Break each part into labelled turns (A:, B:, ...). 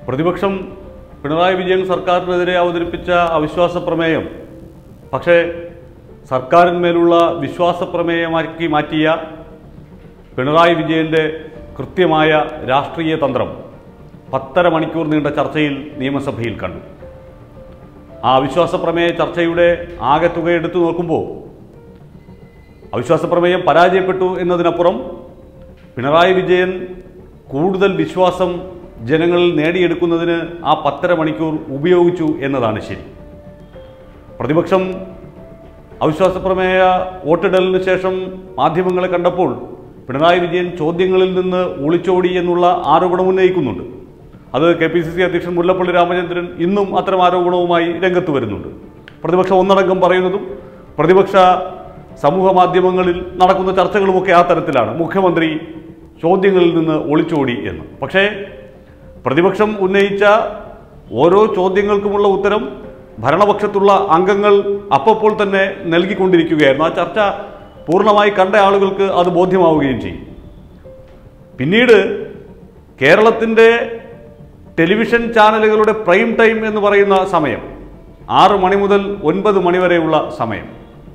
A: പ്രതിപക്ഷം പിണറായി വിജയൻ സർക്കാരിനെതിരെ അവതരിപ്പിച്ച അവിശ്വാസ പ്രമേയം പക്ഷേ സർക്കാരിന്മേലുള്ള വിശ്വാസ പ്രമേയമാക്കി മാറ്റിയ പിണറായി വിജയൻ്റെ കൃത്യമായ രാഷ്ട്രീയ തന്ത്രം പത്തര മണിക്കൂർ നീണ്ട ചർച്ചയിൽ നിയമസഭയിൽ കണ്ടു ആ അവിശ്വാസ പ്രമേയ ചർച്ചയുടെ ആകെത്തുക എടുത്തു നോക്കുമ്പോൾ അവിശ്വാസ പ്രമേയം പരാജയപ്പെട്ടു എന്നതിനപ്പുറം പിണറായി വിജയൻ കൂടുതൽ വിശ്വാസം ജനങ്ങളിൽ നേടിയെടുക്കുന്നതിന് ആ പത്തര മണിക്കൂർ ഉപയോഗിച്ചു എന്നതാണ് ശരി പ്രതിപക്ഷം അവിശ്വാസ പ്രമേയ വോട്ടിടലിന് ശേഷം മാധ്യമങ്ങളെ കണ്ടപ്പോൾ പിണറായി വിജയൻ ചോദ്യങ്ങളിൽ നിന്ന് ഒളിച്ചോടി എന്നുള്ള ആരോപണം ഉന്നയിക്കുന്നുണ്ട് അത് കെ പി സി സി അധ്യക്ഷൻ മുല്ലപ്പള്ളി രാമചന്ദ്രൻ ഇന്നും അത്തരം ആരോപണവുമായി രംഗത്ത് വരുന്നുണ്ട് പ്രതിപക്ഷം ഒന്നടങ്കം പറയുന്നതും പ്രതിപക്ഷ സമൂഹ മാധ്യമങ്ങളിൽ നടക്കുന്ന ചർച്ചകളുമൊക്കെ ആ തരത്തിലാണ് മുഖ്യമന്ത്രി ചോദ്യങ്ങളിൽ നിന്ന് ഒളിച്ചോടി എന്ന് പക്ഷേ പ്രതിപക്ഷം ഉന്നയിച്ച ഓരോ ചോദ്യങ്ങൾക്കുമുള്ള ഉത്തരം ഭരണപക്ഷത്തുള്ള അംഗങ്ങൾ അപ്പോൾ തന്നെ നൽകിക്കൊണ്ടിരിക്കുകയായിരുന്നു ആ ചർച്ച പൂർണ്ണമായി കണ്ട ആളുകൾക്ക് അത് ബോധ്യമാവുകയും ചെയ്യും പിന്നീട് കേരളത്തിൻ്റെ ടെലിവിഷൻ ചാനലുകളുടെ പ്രൈം ടൈം എന്ന് പറയുന്ന സമയം ആറ് മണി മുതൽ ഒൻപത് മണി വരെയുള്ള സമയം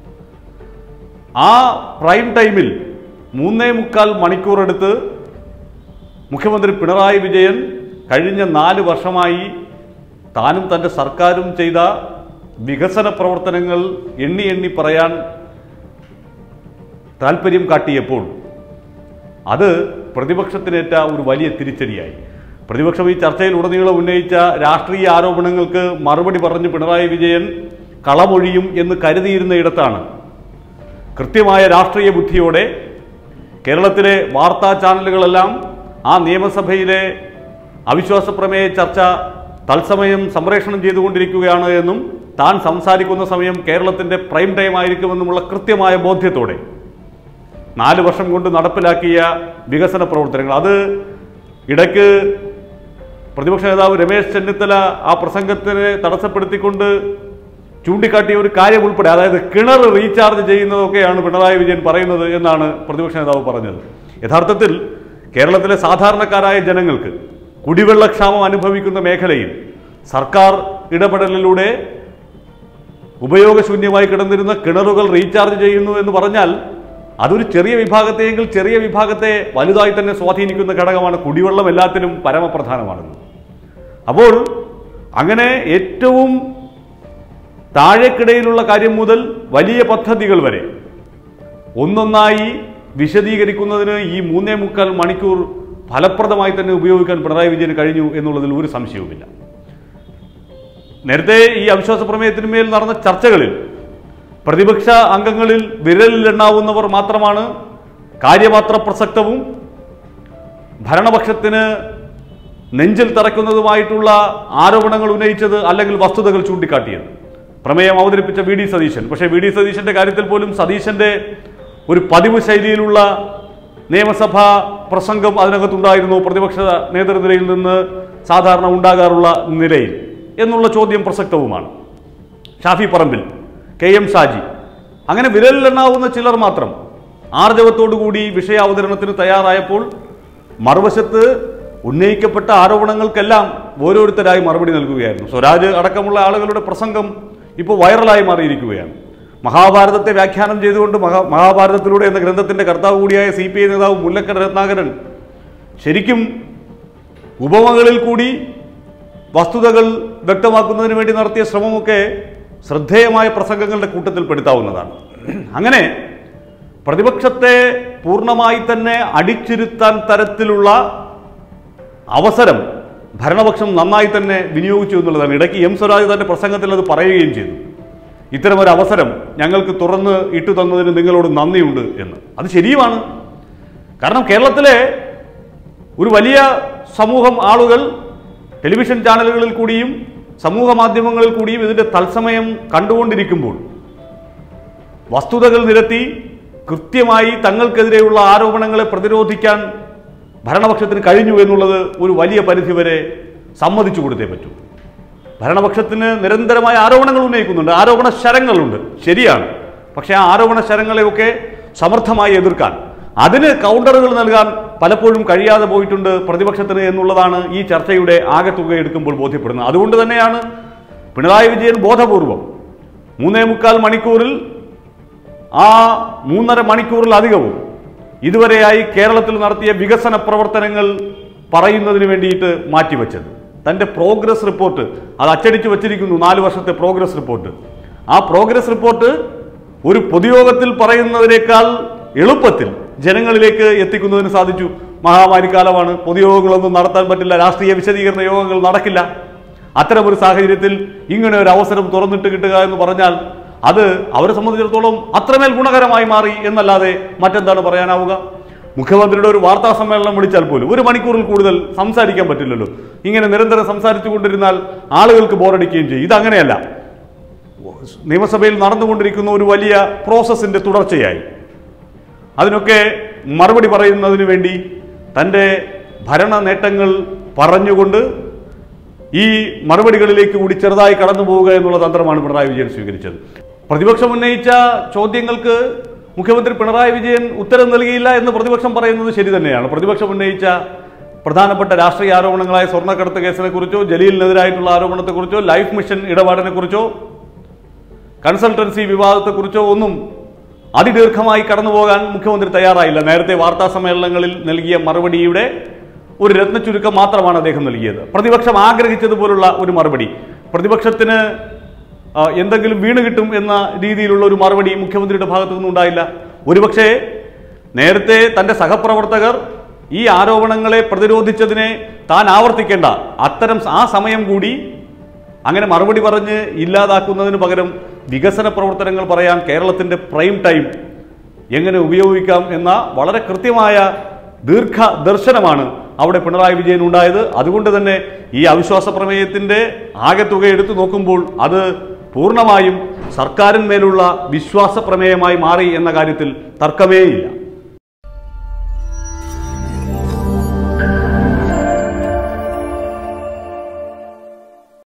A: ആ പ്രൈം ടൈമിൽ മൂന്നേ മുക്കാൽ മണിക്കൂറെടുത്ത് മുഖ്യമന്ത്രി പിണറായി വിജയൻ കഴിഞ്ഞ നാല് വർഷമായി താനും തൻ്റെ സർക്കാരും ചെയ്ത വികസന പ്രവർത്തനങ്ങൾ എണ്ണി എണ്ണി പറയാൻ താല്പര്യം കാട്ടിയപ്പോൾ അത് പ്രതിപക്ഷത്തിനേറ്റ ഒരു വലിയ തിരിച്ചടിയായി പ്രതിപക്ഷം ഈ ചർച്ചയിൽ ഉടനീളം ഉന്നയിച്ച രാഷ്ട്രീയ ആരോപണങ്ങൾക്ക് മറുപടി പറഞ്ഞ് പിണറായി വിജയൻ കളമൊഴിയും എന്ന് കരുതിയിരുന്ന ഇടത്താണ് കൃത്യമായ രാഷ്ട്രീയ ബുദ്ധിയോടെ കേരളത്തിലെ വാർത്താ ചാനലുകളെല്ലാം ആ നിയമസഭയിലെ അവിശ്വാസ പ്രമേയ ചർച്ച തത്സമയം സംപ്രേഷണം ചെയ്തുകൊണ്ടിരിക്കുകയാണ് എന്നും താൻ സംസാരിക്കുന്ന സമയം കേരളത്തിൻ്റെ പ്രൈം ടൈം ആയിരിക്കുമെന്നുമുള്ള കൃത്യമായ ബോധ്യത്തോടെ നാല് വർഷം കൊണ്ട് നടപ്പിലാക്കിയ വികസന പ്രവർത്തനങ്ങൾ അത് ഇടയ്ക്ക് പ്രതിപക്ഷ നേതാവ് രമേശ് ചെന്നിത്തല ആ പ്രസംഗത്തിനെ തടസ്സപ്പെടുത്തിക്കൊണ്ട് ചൂണ്ടിക്കാട്ടിയ ഒരു കാര്യം ഉൾപ്പെടെ അതായത് കിണർ റീചാർജ് ചെയ്യുന്നതൊക്കെയാണ് പിണറായി വിജയൻ പറയുന്നത് എന്നാണ് പ്രതിപക്ഷ നേതാവ് പറഞ്ഞത് യഥാർത്ഥത്തിൽ കേരളത്തിലെ സാധാരണക്കാരായ ജനങ്ങൾക്ക് കുടിവെള്ളക്ഷാമം അനുഭവിക്കുന്ന മേഖലയിൽ സർക്കാർ ഇടപെടലിലൂടെ ഉപയോഗശൂന്യമായി കിടന്നിരുന്ന കിണറുകൾ റീചാർജ് ചെയ്യുന്നു എന്ന് പറഞ്ഞാൽ അതൊരു ചെറിയ വിഭാഗത്തെയെങ്കിൽ ചെറിയ വിഭാഗത്തെ വലുതായി തന്നെ സ്വാധീനിക്കുന്ന ഘടകമാണ് കുടിവെള്ളം എല്ലാത്തിനും പരമപ്രധാനമാണെന്ന് അപ്പോൾ അങ്ങനെ ഏറ്റവും താഴേക്കിടയിലുള്ള കാര്യം മുതൽ വലിയ പദ്ധതികൾ വരെ ഒന്നൊന്നായി വിശദീകരിക്കുന്നതിന് ഈ മൂന്നേ മുക്കാൽ മണിക്കൂർ ഫലപ്രദമായി തന്നെ ഉപയോഗിക്കാൻ പിണറായി വിജയന് കഴിഞ്ഞു എന്നുള്ളതിൽ ഒരു സംശയവുമില്ല നേരത്തെ ഈ അവിശ്വാസ പ്രമേയത്തിന്മേൽ നടന്ന ചർച്ചകളിൽ പ്രതിപക്ഷ അംഗങ്ങളിൽ വിരലിലെണ്ണാവുന്നവർ മാത്രമാണ് കാര്യമാത്ര പ്രസക്തവും ഭരണപക്ഷത്തിന് നെഞ്ചിൽ തറയ്ക്കുന്നതുമായിട്ടുള്ള ആരോപണങ്ങൾ ഉന്നയിച്ചത് അല്ലെങ്കിൽ വസ്തുതകൾ ചൂണ്ടിക്കാട്ടിയത് പ്രമേയം അവതരിപ്പിച്ച വി ഡി സതീശൻ പക്ഷേ വി ഡി സതീശന്റെ കാര്യത്തിൽ പോലും സതീശന്റെ ഒരു പതിവ് ശൈലിയിലുള്ള നിയമസഭാ പ്രസംഗം അതിനകത്തുണ്ടായിരുന്നു പ്രതിപക്ഷ നേതൃനിരയിൽ നിന്ന് സാധാരണ ഉണ്ടാകാറുള്ള നിലയിൽ എന്നുള്ള ചോദ്യം പ്രസക്തവുമാണ് ഷാഫി പറമ്പിൽ കെ എം ഷാജി അങ്ങനെ വിരലിലെണ്ണാവുന്ന ചിലർ മാത്രം ആർജവത്തോടുകൂടി വിഷയാവതരണത്തിന് തയ്യാറായപ്പോൾ മറുവശത്ത് ഉന്നയിക്കപ്പെട്ട ആരോപണങ്ങൾക്കെല്ലാം ഓരോരുത്തരായി മറുപടി നൽകുകയായിരുന്നു സ്വരാജ് അടക്കമുള്ള ആളുകളുടെ പ്രസംഗം ഇപ്പോൾ വൈറലായി മാറിയിരിക്കുകയാണ് മഹാഭാരതത്തെ വ്യാഖ്യാനം ചെയ്തുകൊണ്ട് മഹാ മഹാഭാരതത്തിലൂടെ എന്ന ഗ്രന്ഥത്തിന്റെ കർത്താവ് കൂടിയായ സി പി ഐ നേതാവ് മുല്ലക്കര രത്നാകരൻ ശരിക്കും ഉപമകളിൽ കൂടി വസ്തുതകൾ വ്യക്തമാക്കുന്നതിന് വേണ്ടി നടത്തിയ ശ്രമമൊക്കെ ശ്രദ്ധേയമായ പ്രസംഗങ്ങളുടെ കൂട്ടത്തിൽ പെടുത്താവുന്നതാണ് അങ്ങനെ പ്രതിപക്ഷത്തെ പൂർണ്ണമായി തന്നെ അടിച്ചിരുത്താൻ തരത്തിലുള്ള അവസരം ഭരണപക്ഷം നന്നായി തന്നെ വിനിയോഗിച്ചു എന്നുള്ളതാണ് ഇടയ്ക്ക് എം സ്വരാജ് തന്റെ പ്രസംഗത്തിൽ അത് പറയുകയും ചെയ്തു ഇത്തരമൊരു അവസരം ഞങ്ങൾക്ക് തുറന്ന് ഇട്ടു തന്നതിന് നിങ്ങളോട് നന്ദിയുണ്ട് എന്ന് അത് ശരിയുമാണ് കാരണം കേരളത്തിലെ ഒരു വലിയ സമൂഹം ആളുകൾ ടെലിവിഷൻ ചാനലുകളിൽ കൂടിയും സമൂഹ മാധ്യമങ്ങളിൽ കൂടിയും ഇതിൻ്റെ തത്സമയം കണ്ടുകൊണ്ടിരിക്കുമ്പോൾ വസ്തുതകൾ നിരത്തി കൃത്യമായി തങ്ങൾക്കെതിരെയുള്ള ആരോപണങ്ങളെ പ്രതിരോധിക്കാൻ ഭരണപക്ഷത്തിന് കഴിഞ്ഞു എന്നുള്ളത് ഒരു വലിയ പരിധിവരെ സമ്മതിച്ചു കൊടുത്തേ പറ്റൂ ഭരണപക്ഷത്തിന് നിരന്തരമായ ആരോപണങ്ങൾ ഉന്നയിക്കുന്നുണ്ട് ആരോപണ ശരങ്ങളുണ്ട് ശരിയാണ് പക്ഷേ ആ ആരോപണ ശരങ്ങളെയൊക്കെ സമർത്ഥമായി എതിർക്കാൻ അതിന് കൗണ്ടറുകൾ നൽകാൻ പലപ്പോഴും കഴിയാതെ പോയിട്ടുണ്ട് പ്രതിപക്ഷത്തിന് എന്നുള്ളതാണ് ഈ ചർച്ചയുടെ ആകെത്തുക എടുക്കുമ്പോൾ ബോധ്യപ്പെടുന്നത് അതുകൊണ്ട് തന്നെയാണ് പിണറായി വിജയൻ ബോധപൂർവം മൂന്നേ മുക്കാൽ മണിക്കൂറിൽ ആ മൂന്നര മണിക്കൂറിലധികവും ഇതുവരെയായി കേരളത്തിൽ നടത്തിയ വികസന പ്രവർത്തനങ്ങൾ പറയുന്നതിന് വേണ്ടിയിട്ട് മാറ്റിവെച്ചത് തൻ്റെ പ്രോഗ്രസ് റിപ്പോർട്ട് അത് അച്ചടിച്ചു വച്ചിരിക്കുന്നു നാല് വർഷത്തെ പ്രോഗ്രസ് റിപ്പോർട്ട് ആ പ്രോഗ്രസ് റിപ്പോർട്ട് ഒരു പൊതുയോഗത്തിൽ പറയുന്നതിനേക്കാൾ എളുപ്പത്തിൽ ജനങ്ങളിലേക്ക് എത്തിക്കുന്നതിന് സാധിച്ചു മഹാമാരി കാലമാണ് പൊതുയോഗങ്ങളൊന്നും നടത്താൻ പറ്റില്ല രാഷ്ട്രീയ വിശദീകരണ യോഗങ്ങൾ നടക്കില്ല അത്തരമൊരു സാഹചര്യത്തിൽ ഇങ്ങനെ ഒരു അവസരം തുറന്നിട്ട് കിട്ടുക എന്ന് പറഞ്ഞാൽ അത് അവരെ സംബന്ധിച്ചിടത്തോളം അത്രമേൽ ഗുണകരമായി മാറി എന്നല്ലാതെ മറ്റെന്താണ് പറയാനാവുക മുഖ്യമന്ത്രിയുടെ ഒരു വാർത്താ സമ്മേളനം വിളിച്ചാൽ പോലും ഒരു മണിക്കൂറിൽ കൂടുതൽ സംസാരിക്കാൻ പറ്റില്ലല്ലോ ഇങ്ങനെ നിരന്തരം സംസാരിച്ചു കൊണ്ടിരുന്നാൽ ആളുകൾക്ക് ബോറടിക്കുകയും ചെയ്യും ഇതങ്ങനെയല്ല നിയമസഭയിൽ നടന്നുകൊണ്ടിരിക്കുന്ന ഒരു വലിയ പ്രോസസ്സിന്റെ തുടർച്ചയായി അതിനൊക്കെ മറുപടി പറയുന്നതിന് വേണ്ടി തൻ്റെ ഭരണ നേട്ടങ്ങൾ പറഞ്ഞുകൊണ്ട് ഈ മറുപടികളിലേക്ക് കൂടി ചെറുതായി കടന്നു പോവുക എന്നുള്ള തന്ത്രമാണ് പിണറായി വിജയൻ സ്വീകരിച്ചത് പ്രതിപക്ഷം ഉന്നയിച്ച ചോദ്യങ്ങൾക്ക് മുഖ്യമന്ത്രി പിണറായി വിജയൻ ഉത്തരം നൽകിയില്ല എന്ന് പ്രതിപക്ഷം പറയുന്നത് ശരി തന്നെയാണ് പ്രതിപക്ഷം ഉന്നയിച്ച പ്രധാനപ്പെട്ട രാഷ്ട്രീയ ആരോപണങ്ങളായ സ്വർണ്ണക്കടത്ത് കേസിനെ കുറിച്ചോ ജലീലിനെതിരായിട്ടുള്ള ആരോപണത്തെക്കുറിച്ചോ ലൈഫ് മിഷൻ ഇടപാടിനെ കുറിച്ചോ കൺസൾട്ടൻസി വിവാദത്തെക്കുറിച്ചോ ഒന്നും അതിദീർഘമായി കടന്നു പോകാൻ മുഖ്യമന്ത്രി തയ്യാറായില്ല നേരത്തെ വാർത്താ സമ്മേളനങ്ങളിൽ നൽകിയ മറുപടിയുടെ ഒരു രത്നച്ചുരുക്കം മാത്രമാണ് അദ്ദേഹം നൽകിയത് പ്രതിപക്ഷം ആഗ്രഹിച്ചതുപോലുള്ള ഒരു മറുപടി പ്രതിപക്ഷത്തിന് ആ, എന്തെങ്കിലും വീണ് കിട്ടും എന്ന രീതിയിലുള്ള ഒരു മറുപടി മുഖ്യമന്ത്രിയുടെ ഭാഗത്തു നിന്നുണ്ടായില്ല ഒരുപക്ഷെ നേരത്തെ തന്റെ സഹപ്രവർത്തകർ ഈ ആരോപണങ്ങളെ പ്രതിരോധിച്ചതിനെ താൻ ആവർത്തിക്കേണ്ട അത്തരം ആ സമയം കൂടി അങ്ങനെ മറുപടി പറഞ്ഞ് ഇല്ലാതാക്കുന്നതിന് പകരം വികസന പ്രവർത്തനങ്ങൾ പറയാൻ കേരളത്തിന്റെ പ്രൈം ടൈം എങ്ങനെ ഉപയോഗിക്കാം എന്ന വളരെ കൃത്യമായ ദീർഘ ദർശനമാണ് അവിടെ പിണറായി വിജയൻ ഉണ്ടായത് അതുകൊണ്ട് തന്നെ ഈ അവിശ്വാസ പ്രമേയത്തിന്റെ ആകെത്തുക എടുത്തു നോക്കുമ്പോൾ അത് പൂർണ്ണമായും സർക്കാരിന്മേലുള്ള വിശ്വാസ പ്രമേയമായി മാറി എന്ന കാര്യത്തിൽ തർക്കമേയില്ല